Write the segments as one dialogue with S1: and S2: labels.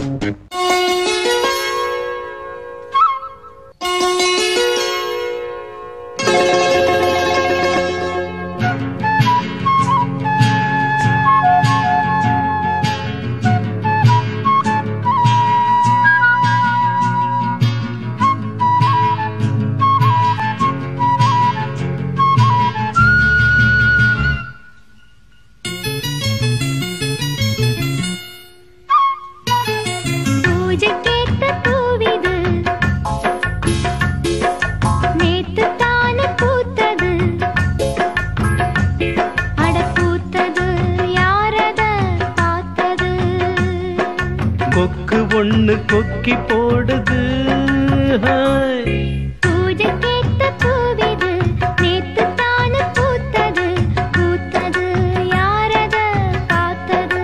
S1: பூஜைக்கேத்த பூவிது நேத்து தானே பூத்தது அட பூத்தது யாரத பார்த்தது
S2: கொக்கு ஒண்ணு கொக்கி போடுது ஹாய்.
S1: பூஜைக்கேத்த பூவிது நேத்து தானே பூத்தது பூத்தது யாரத பார்த்தது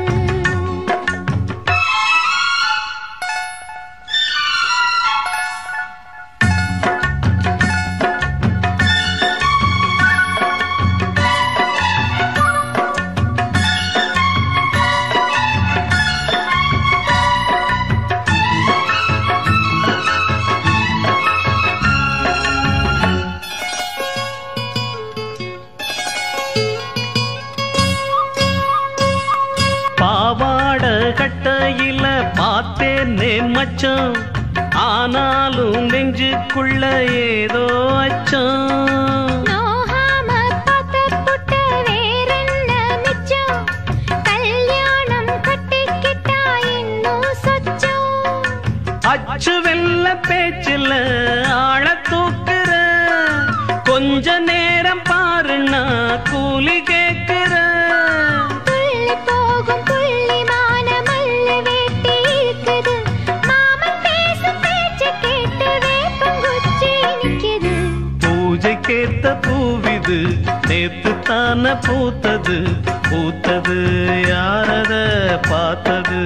S2: பாவாட கட்டையில பார்த்தேனே மச்சான் ஆனாலும் நெஞ்சுக்குள்ள ஏதோ அச்சம்
S1: நோகாம பார்த்த புட்ட வேறென்ன மிச்சம் கல்யாணம் கட்டிக்கிட்டா இன்னும் சொச்சம்
S2: அச்சு வெல்ல பேச்சில் ஆழ தூக்குற கொஞ்ச நேரம் பாருன்னா கூலி கேக்குற
S1: துள்ளி போகும் புள்ளிமான மல்லு வேட்டி இருக்குது மாமன் பேசும் பேச்சு கேட்டு வேப்பங்குச்சி நிக்குது
S2: பூஜைக்கேத்த பூவிது நேத்து தான பூத்தது பூத்தது யாரத பார்த்தது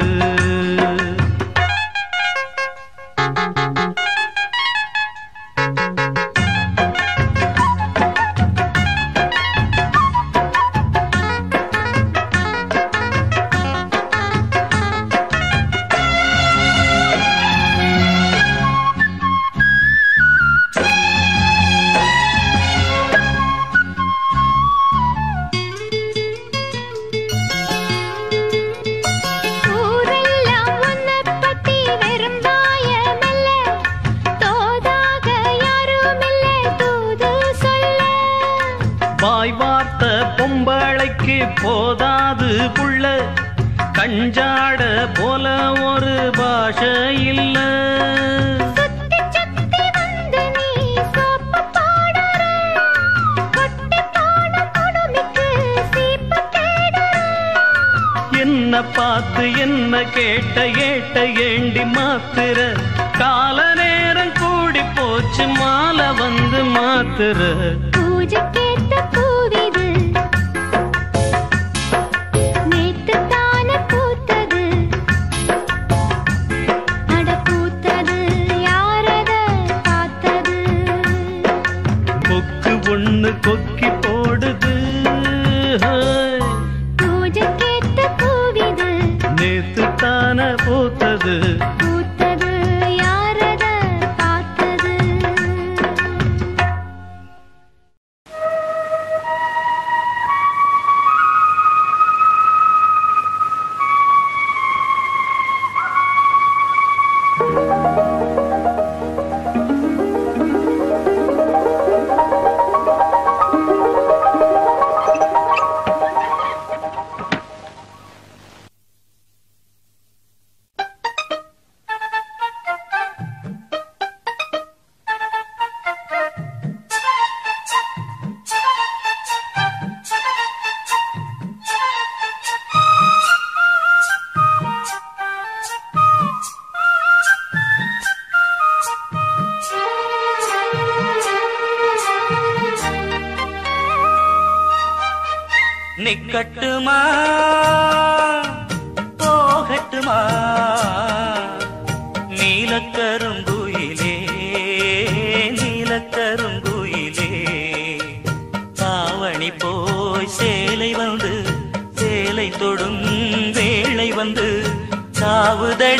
S1: ஊரெல்லாம் உன்னைப் பத்தி வெறும் தாயமல்ல. தோதாக யாருமில்ல தூது சொல்ல.
S2: வாய் வார்த்த பொம்பளைக்கு போதாது புள்ள கஞ்சாட போல ஒரு பாஷை இல்ல
S1: சுத்தி சுத்தி வந்து நீ சோப்பு போடுற. கொட்டி போன குடுமிக்கு சீப்பு தேடுற.
S2: என்ன பார்த்து என்ன கேட்ட ஏட்ட ஏண்டி மாத்துற கால நேரம் கூடி போச்சு மாலை வந்து மாத்துற
S1: பூஜைக்கேத்த பூவிது. நேத்துத் தானே பூத்தது. அட பூத்தது யாரத பார்த்தது
S2: கொக்கு ஒண்ணு கொக்கி போடுது ஹாய்.
S1: பூஜைக்கேத்த பூவிது
S2: நேத்து தான பூத்தது
S1: பூத்தது யாரத பார்த்தது
S3: நிக்கட்டுமா போகட்டுமா நீலக்கருங்குயிலே நீலக்கருங்குயிலே தாவணி போய் சேலை வந்து சேலை தொடும் வேளை வந்து தாவுதடி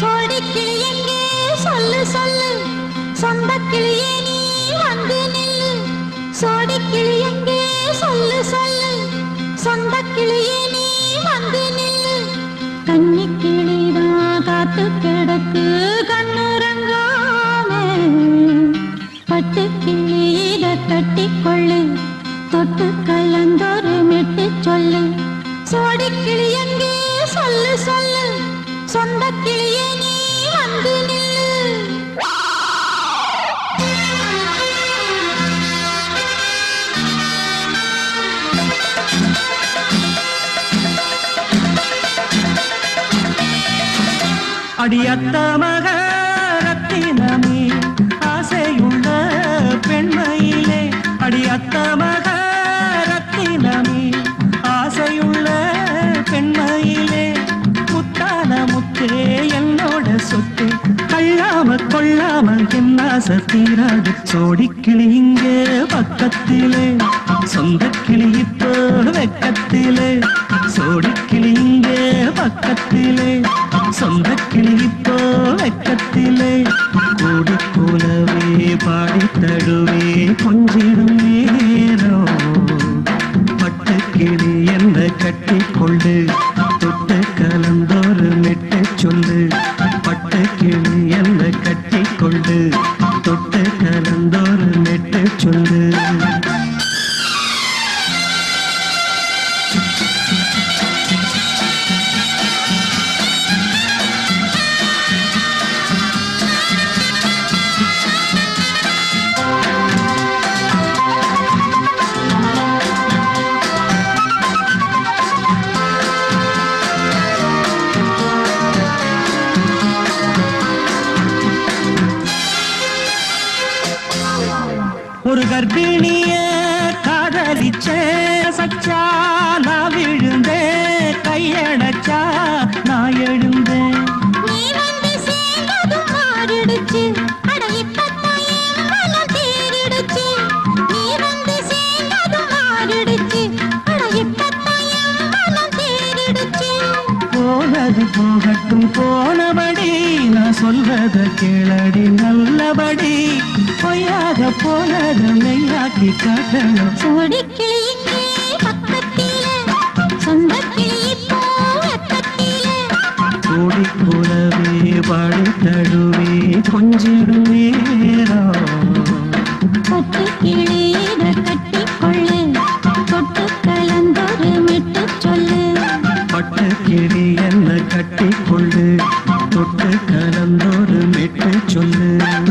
S1: சோடி கிளி எங்கே சொல்லு சொல்லு சொந்த கிளியே நீ வந்து நில்லு சோடி கிளி எங்கே சொல்லு சொல்லு சொந்த கிளியே நீ வந்து நில்லு கன்னி கிளிதான் காத்து கிடக்கு கண்ணுறங்காம பட்டு கிளி இத கட்டிக்கொள்ளு தொட்டு கலந்தொரு மெட்டு சொல்லு சோடி கிளி எங்கே சொல்லு சொல்லு சொந்த கிளியே நீ வந்து நில்லு
S3: அடியத்த மக ரத்தினமே ஆசையுள்ள பெண்மையிலே அடியத்த மக ரத்தினமே ஆசையுள்ள பெண்மையிலே முத்தான முத்தே என்னோட சொத்து கள்ளாம கொள்ளாம என் ஆசை தீராது சோடிக்கிளி இங்கே பக்கத்திலே சொந்த கிளி இப்போ வெக்கத்திலே சோடிக்கிளி இங்கே பக்கத்திலே சொந்த கிளி இப்போ வெக்கத்திலே கூடி போலவே பாடி தழுவே கொஞ்சிடும் நேரம் பட்டு கிளி என்ன கட்டி கொண்டு தொட்டு கலந்தோறு மெட்டு சொல்லு பட்டு கிளி என்ன கட்டி கொண்டு தொட்டு கலந்தோறு மெட்டு சொல்லு ஒரு கர்ப்பிணிய காதலிச்ச சச்சா நான் விழுந்தேன் கையடைச்சா நான் எழுந்தேன்
S1: நீ வந்து சேர்ந்ததும் மாறிடுச்சு அட இப்பத்தான் என் மனம் தேறிடுச்சு நீ வந்து சேர்ந்ததும் மாறிடுச்சு அட இப்பத்தான் என் மனம் தேறிடுச்சு
S3: போனது போகட்டும் போனபடி நான் சொல்வத கேளடி நல்லபடி பொய்யாக போனது மெய்யாக்கி காட்டணும்
S1: சோடிக்கிளி இங்கே பக்கத்திலே சொந்த கிளி இப்போ வெக்கத்திலே
S3: கூடி கூடவே பாடி தழுவே கொஞ்சிடும் நேரம்
S1: பட்டு கிளி இத கட்டிக்கொள்ளு தொட்டு கலந்தொரு மெட்டு சொல்லு
S3: பட்டு கிளி என்ன கட்டி கொண்டு தொட்டு கலந்தோடு மெட்டு சொல்லு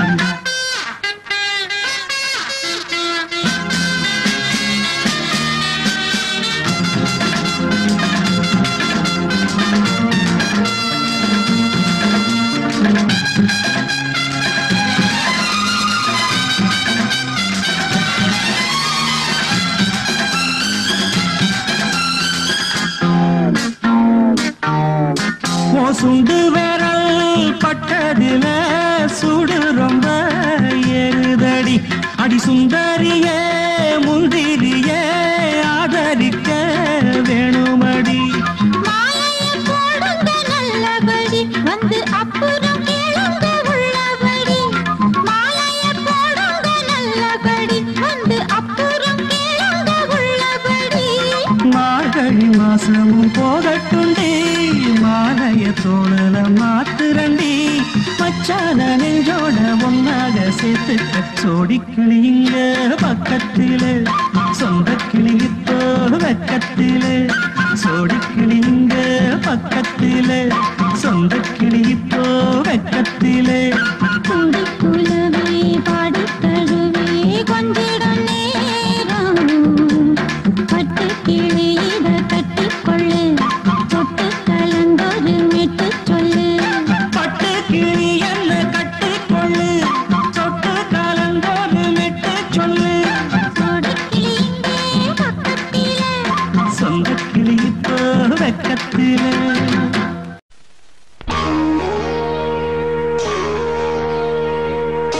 S3: ஓ சுண்டு விரல் பட்டதில சுடு ரொம்ப ஏறுதடி அடி சுந்தரியே முந்திரியே ஆதரிக்க வேணுமடி
S1: மாலையை போடுங்க நல்லபடி வந்து அப்புறம் கேளுங்க உள்ளபடி மாலையை போடுங்க நல்லபடி வந்து அப்புறம் கேளுங்க உள்ளபடி
S3: மார்கழி மாசமும் போகட்டுண்டி மாலைய தோழல மாத்துரண்டி மச்சான நெஞ்சோட ஒன்னாக சேர்த்துக்க சோடி கிளிங்க பக்கத்திலே சொந்த கிளி இப்போ வெக்கத்திலே சோடி கிளிங்க பக்கத்திலே சொந்த கிளி இப்போ வெக்கத்திலே
S1: குந்தி குலவே பாடி தழுவே கொஞ்சிடும் நேரம் பட்டு கிளி இத கட்டிக்கொள்ளு தொட்டு கலந்தொரு மெட்டு சொல்லு
S3: பட்டு கிளி என்ன கட்டிக்கொள்ளு சொட்டு கலந்தோடு மெட்டு சொல்லு
S1: சோடிக்கிளி இங்கே பக்கத்திலே
S3: சொந்த கிளி இப்போ வெக்கத்திலே
S1: ஆ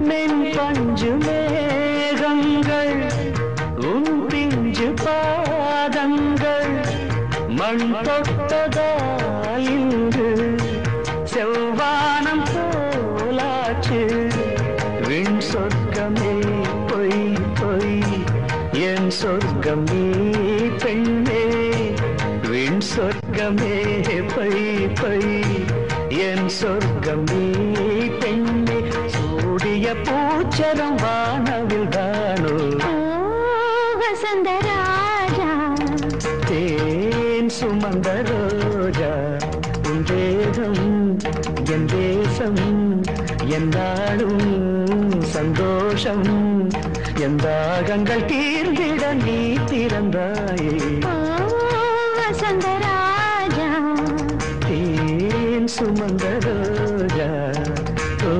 S2: மென் பஞ்சு மேகங்கள் உன் பிஞ்சு பாதங்கள் மண் தொட்டதால் இன்று செவ்வானம் போலாச்சு விண் சொர்க்கமே பொய் பொய் என் சொர்க்கமே பெண்ணே விண் சொர்க்கமே பொய் பொய் என் சொர்க்கமே பெண்ணே சூடிய பூச்சரம் வானவில் தானோ
S1: ஓ வசந்தராஜா
S2: தேன் சுமந்த ரோஜா உன் தேகம் என் தேசம் எந்தாடும் சந்தோஷம் என் தாகங்கள் தீர்ந்திட நீ திறந்தாயே
S1: ஓ வசந்தராஜா
S2: தேன் சுமந்த ரோஜா ஓ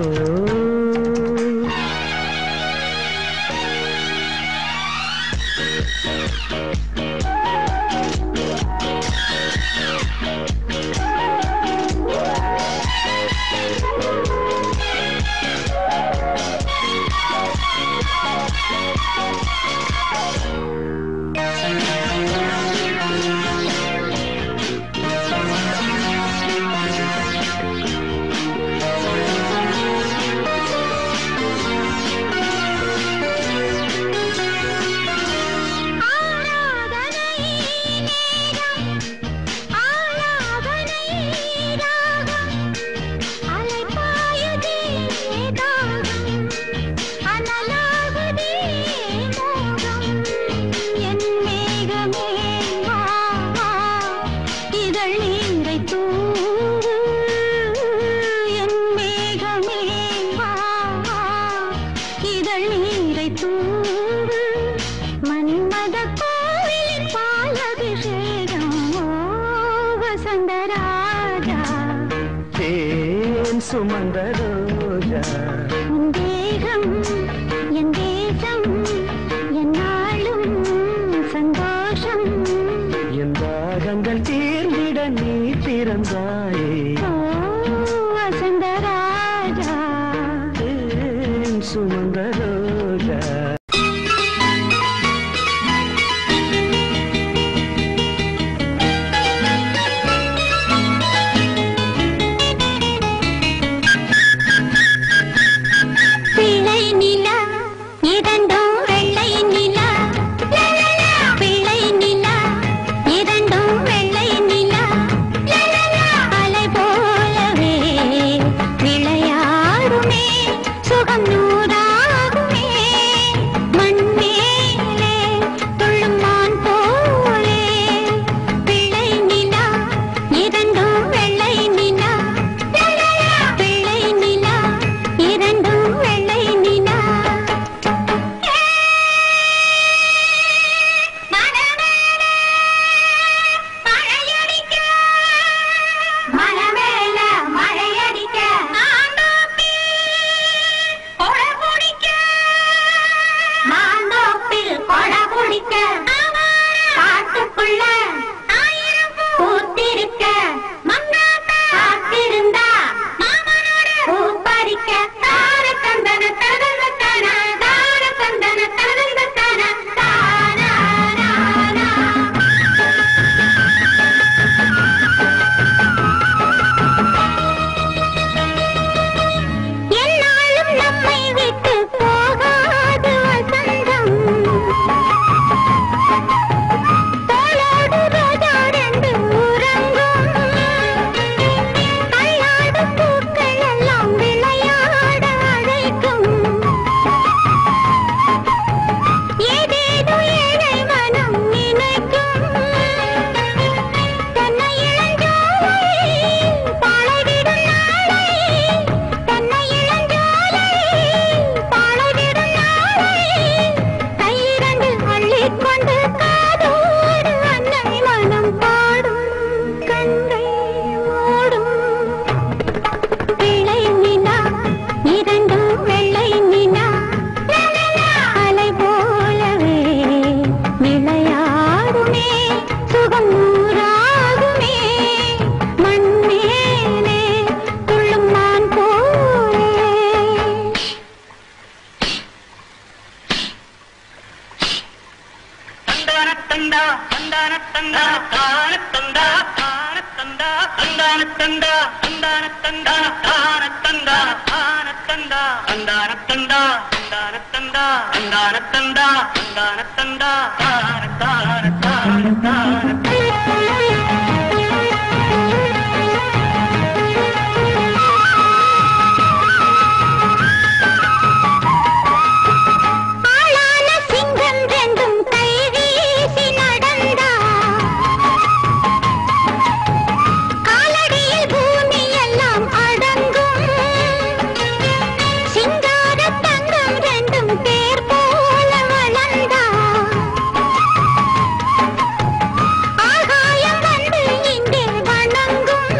S1: ஆராதனை நேரம் ஆலாபனை ராகம் அலைபாயுதே தாகம் அனலாகுதே மோகம் என் மேகமே வா வா இதழ் நீரை தூவு என் மேகமே வா வா இதழ் நீரை தூவு மன்மத கோவிலின் பாலபிஷேகம் ஓ வசந்தராஜா
S2: தேன் சுமந்த ரோஜா
S1: உன் தேகம் என் தேசம் என் நாளும் சந்தோஷம்
S2: என் தாகங்கள் தீர்ந்திட நீ திறந்தாயே
S1: ஓ வசந்தராஜா
S2: தேன் சுமந்த ரோஜா
S1: பிள்ளை நிலா இரண்டும் வெள்ளை நிலா பிள்ளை நிலா இரண்டும் வெள்ளை நிலா அலை போலவே விளையாடுமே சுகம் நூறாகுமே
S3: தந்தா தந்தான தந்தா தான தந்தா தான தந்தா தந்தான தந்தா தந்தான தந்தா தான தந்தா தான தந்தா தந்தான தந்தா தந்தான தந்தா தந்தான தந்தா தந்தான தந்தா தான தான தான தான
S1: ஆளான சிங்கம் ரெண்டும் கை வீசி நடந்தா காலடியில் பூமி எல்லாம் அடங்கும் சிங்கார தங்கம் ரெண்டும் பேர் போல வளர்ந்தா ஆகாயம் வந்து இங்கே வணங்கும்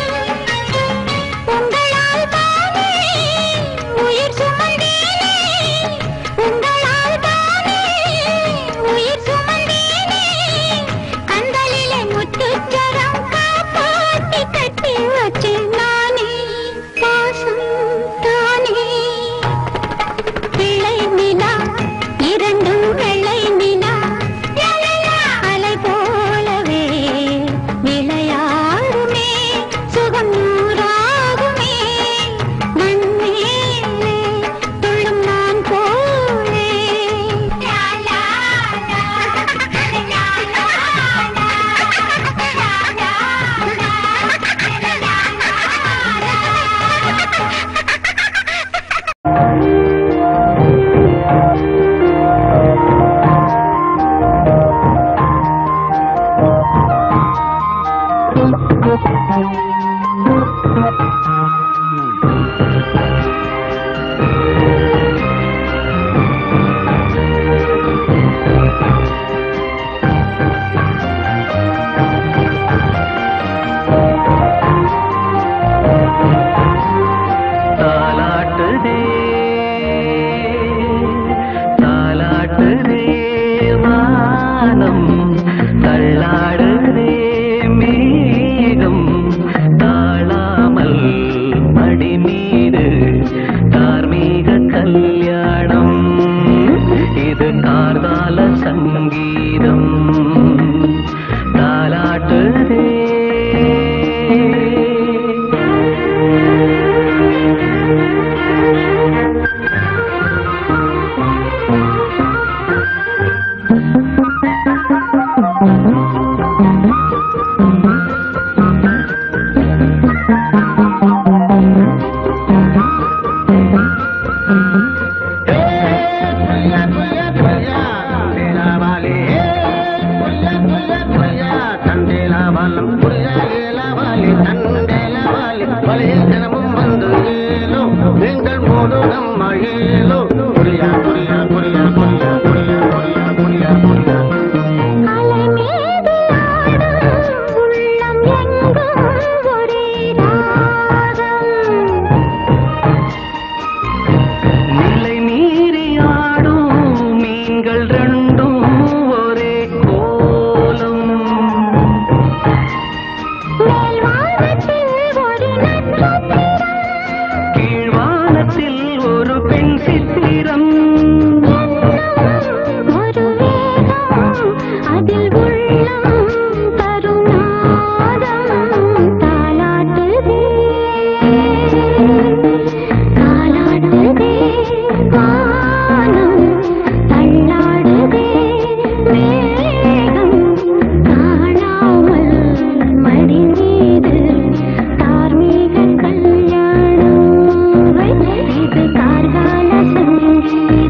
S1: உங்களால் தானே உயிர் சுமந்தேனே உங்களால் தானே உயிர் சுமந்தேனே கண்களிலே முத்துச்சரம் காப்பாத்தி கட்டி வச்சு நானே பாசம் தானே பிள்ளை நிலா இரண்டும் வெள்ளை நிலா அலை போலவே விளையாடுமே சுகம் நூறாகுமே மண்ணேலே துள்ளும் நான் போலே
S2: தாலாட்டுதே தாலாட்டுதே வானம் தள்ளாடுதே மேகம் தாழாமல் மடி மீது தார்மீக கல்யாணம் இது கார்கால சங்கீதம் தாலாட்டுதே
S4: நீங்கள் மோது நம்ம ஏலோ புரியா புரியா புரியா புரியா புரியா புரியா புரியா புரியா
S1: அலை மீது ஆடும் உள்ளம் எங்கும் ஒரே ராகம்
S2: நிலை மீறி ஆடும் மீன்கள் ரெண்டும் ஒரே கோலம்
S1: மேல் வானத்தில் ஒரு நட்சத்திரம்
S2: கீழ்வானத்தில் ஒரு பெண் சித்திரம்
S1: என்னும் ஒரு வேகம் அதில் உள்ளம் தருநாதம் தாலாட்டுதே தாலாடுதே வானம் தள்ளாடுதே மேகம் காணாமல் மடி மீது தார்மீக கல்யாணம் இது கார்கால சங்கீதம்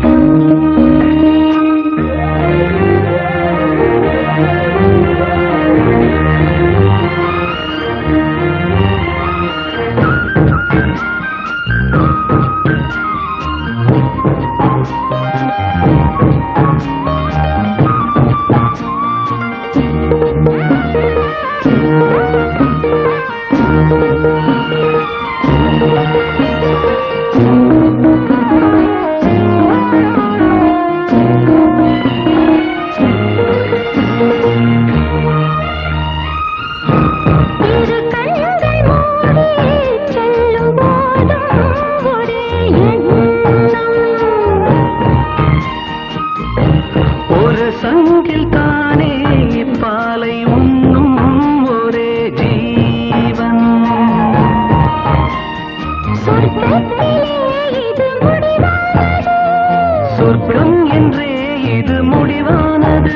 S2: சொர்க்கம் என்றே இது முடிவானது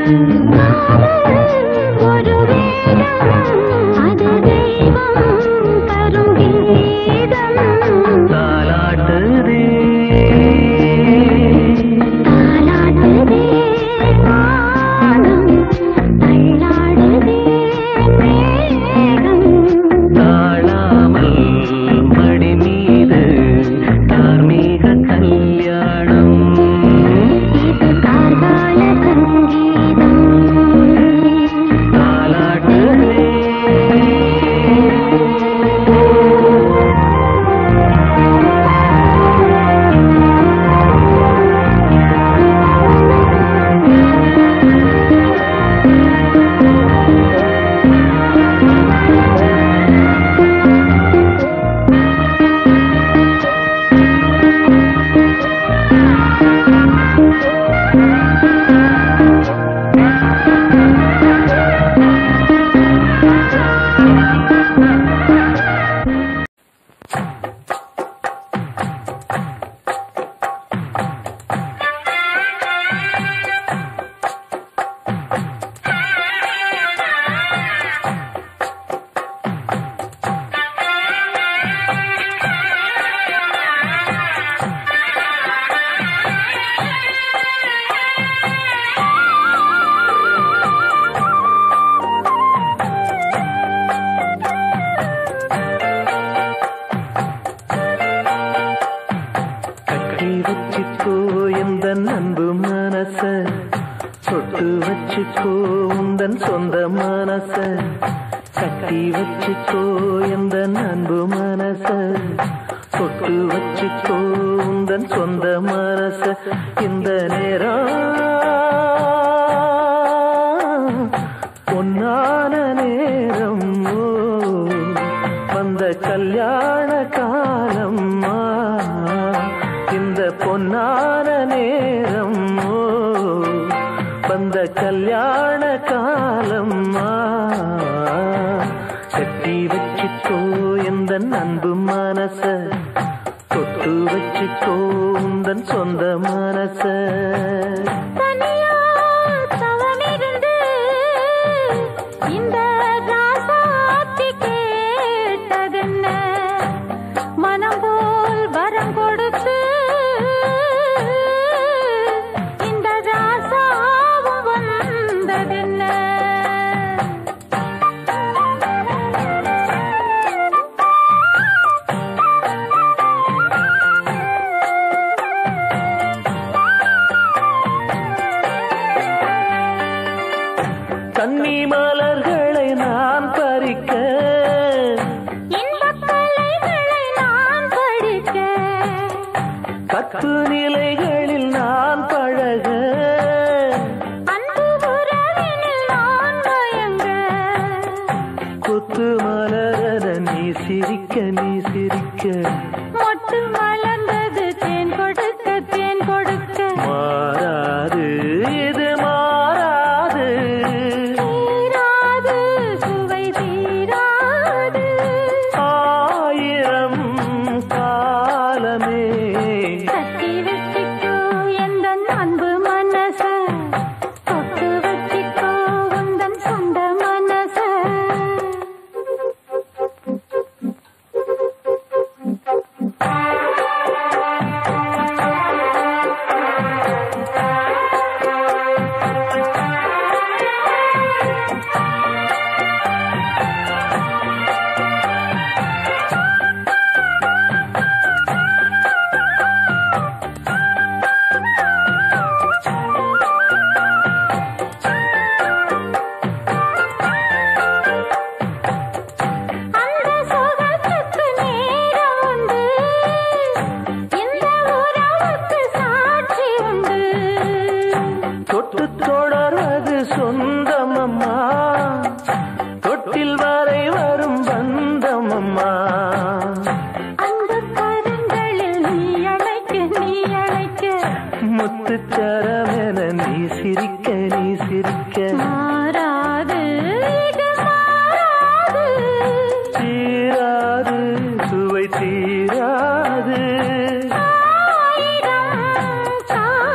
S1: ஒரு வேதம் அது தெய்வம் தரும் கீதம்
S2: தாலாட்டுதே
S1: தாலாட்டுதே வானம் தள்ளாடுதே மேகம்
S2: தாழாமல் மடி மீது தார்மீக கல்யாணம்
S1: இது கார்கால சங்கீதம்
S2: தாலாட்டுதே கட்டி வச்சுக்கோ எந்த அன்பு மனச சொட்டு வச்சுக்கோ உந்தன் சொந்த மனச கட்டி வச்சுக்கோ எந்த அன்பு மனச சொட்டு வச்சுக்கோ உந்தன் சொந்த மனச இந்த நேரம் பொன்னான நேரம் ஓ வந்த கல்யாண காலம் ஆ, இந்த பொன்னான நேரம் ஓ வந்த கல்யாண காலம் ஆ, கட்டி வச்சுக்கோ எந்த அன்பு மனச தொட்டு வச்சுக்கோ உந்தன் சொந்த மனச
S1: தனியா தவமிருந்து இந்த ராசாத்தி கேட்டதென்ன மனம் போல் வரம் கொடுத்து இந்த ராசாவும் வந்ததென்ன
S2: கன்னி மலர்களை நான் பறிக்க
S1: இன்பக் கலைகளை நான் படிக்க
S2: கத்து நிலைகளில் நான் பழக
S1: அன்பு உறவினில் நான் மயங்க
S2: கொத்து மலர நீ சிரிக்க நீ சிரிக்க
S1: மொட்டு மலர்ந்தது தேன் கொடுக்க தேன் கொடுக்க
S2: மாறாது இது மாறாது
S1: தீராது சுவை தீராது
S2: ஆயிரம் காலமே
S1: தட்டி வச்சிக்கோ எந்த அன்பு மனச தொட்டு வச்சிக்கோ உந்தன் சொந்த மனச அந்த சுகத்துக்கு நேரம் உண்டு இந்த உறவுக்கு சாட்சி உண்டு
S2: தொட்டு தொடர்வது சொந்தம் அம்மா தொட்டில் வரை வரும் பந்தம் அம்மா
S1: அந்த கரங்களில் நீ அழைக்க நீ அழைக்க
S2: முத்துச்சரமென நீ சிரிக்க நீ சிரிக்க
S1: மாறாது இது மாறாது
S2: தீராது சுவை தீராது
S1: ஆயிரம்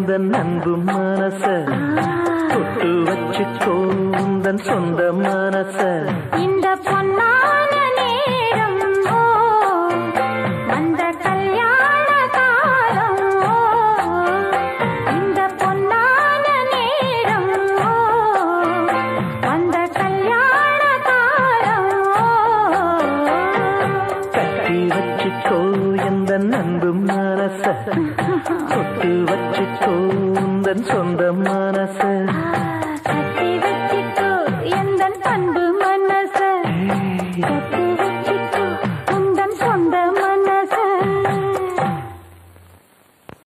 S2: எந்த அன்பு மனச தொட்டு வச்சுக்கோ உந்தன் சொந்த மனச
S1: இந்த பொன்னான நேரம் ஓ அந்த கல்யாண காலம் ஓ இந்த பொன்னான நேரம் ஓ அந்த கல்யாண காலம் ஓ
S2: கட்டி வச்சுக்கோ எந்த அன்பு மனச தொட்டு வச்சுக்கோ உந்தன் சொந்த மனச